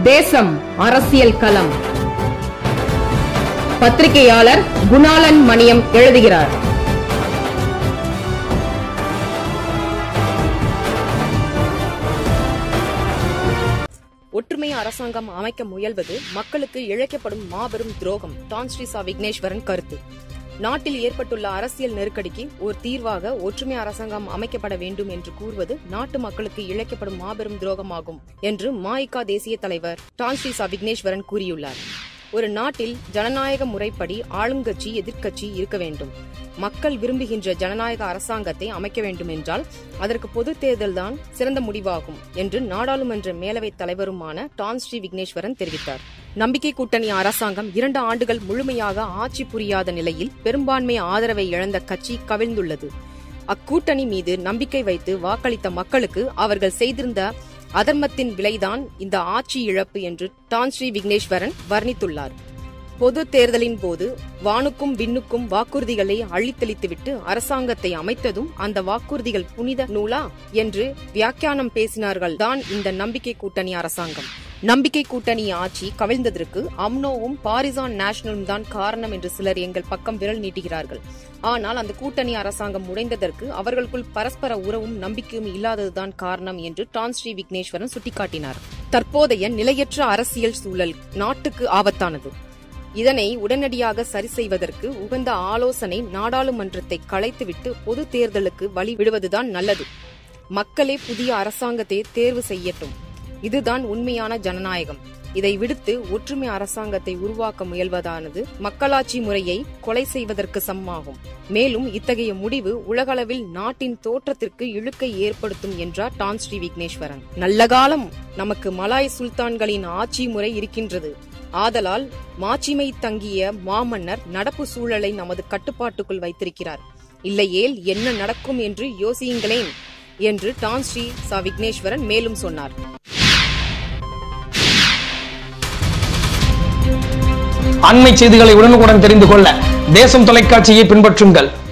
தேசம் அரசியல் களம் பத்திரிகையாளர் குணாளன் மணியம் எழுதுகிறார் ஒற்றுமை அரசாங்கம் அமைக்க முயல்வது மக்களுக்கு இழைக்கப்படும் மாபெரும் துரோகம் டான் ஸ்ரீ சா விக்னேஸ்வரன் கருத்து நாட்டில் ஏற்பட்டுள்ள அரசியல் நெருக்கடிக்கு ஒரு தீர்வாக ஒற்றுமை அரசாங்கம் அமைக்கப்பட வேண்டும் என்று கூறுவது நாட்டு மக்களுக்கு இழைக்கப்படும் மாபெரும் துரோகமாகும் என்று மாயிகா தேசிய தலைவர் டான் ஸ்ரீ சா விக்னேஸ்வரன் கூறியுள்ளார் ஒரு நாட்டில் ஜனநாயக முறைப்படி ஆளுங்கட்சி எதிர்க்கட்சி இருக்க வேண்டும் மக்கள் விரும்புகின்ற ஜனநாயக அரசாங்கத்தை அமைக்க வேண்டும் என்றால் அதற்கு பொது தேர்தல்தான் சிறந்த முடிவாகும் என்று நாடாளுமன்ற மேலவைத் தலைவருமான டான் ஸ்ரீ விக்னேஸ்வரன் தெரிவித்தார் நம்பிக்கை கூட்டணி அரசாங்கம் இரண்டு ஆண்டுகள் முழுமையாக ஆட்சி புரியாத நிலையில் பெரும்பான்மை ஆதரவை இழந்த கட்சி கவிழ்ந்துள்ளது அக்கூட்டணி மீது நம்பிக்கை வைத்து வாக்களித்த மக்களுக்கு அவர்கள் செய்திருந்த அதர்மத்தின் விலைதான் இந்த ஆட்சி இழப்பு என்று டான் ஸ்ரீ விக்னேஸ்வரன் வர்ணித்துள்ளார் பொது தேர்தலின் போது வானுக்கும் விண்ணுக்கும் வாக்குறுதிகளை அள்ளித்தளித்துவிட்டு அரசாங்கத்தை அமைத்ததும் அந்த வாக்குறுதிகள் புனித நூலா என்று வியாக்கியானம் பேசினார்கள் தான் இந்த நம்பிக்கை கூட்டணி அரசாங்கம் நம்பிக்கை கூட்டணி ஆட்சி கவிழ்ந்ததற்கு அம்னோவும் பாரிசான் நேஷனலும் தான் காரணம் என்று சிலர் எங்கள் பக்கம் விரல் நீட்டுகிறார்கள் ஆனால் அந்த கூட்டணி அரசாங்கம் உடைந்ததற்கு அவர்களுக்குள் பரஸ்பர உறவும் நம்பிக்கையும் இல்லாததுதான் காரணம் என்று டான் ஸ்ரீ விக்னேஸ்வரன் சுட்டிக்காட்டினார் தற்போதைய நிலையற்ற அரசியல் சூழல் நாட்டுக்கு ஆபத்தானது இதனை உடனடியாக சரி செய்வதற்கு உகந்த ஆலோசனை நாடாளுமன்றத்தை கலைத்துவிட்டு பொது தேர்தலுக்கு வழி விடுவதுதான் நல்லது மக்களே புதிய அரசாங்கத்தை தேர்வு செய்யட்டும் இதுதான் உண்மையான ஜனநாயகம் இதை விடுத்து ஒற்றுமை அரசாங்கத்தை உருவாக்க முயல்வதானது மக்களாட்சி முறையை கொலை செய்வதற்கு சமமாகும் மேலும் இத்தகைய முடிவு உலகளவில் நாட்டின் தோற்றத்திற்கு இழுக்கை ஏற்படுத்தும் என்றார் டான் ஸ்ரீ விக்னேஸ்வரன் நல்ல காலம் நமக்கு மலாய் சுல்தான்களின் ஆட்சி முறை இருக்கின்றது ஆதலால் மாட்சிமை தங்கிய மாமன்னர் நடப்பு சூழலை நமது கட்டுப்பாட்டுக்குள் வைத்திருக்கிறார் இல்லையேல் என்ன நடக்கும் என்று யோசியுங்களேன் என்று டான் ஸ்ரீ சா விக்னேஸ்வரன் மேலும் சொன்னார் அண்மை செய்திகளை உடனுக்குடன் தெரிந்து கொள்ள தேசம் தொலைக்காட்சியை பின்பற்றுங்கள்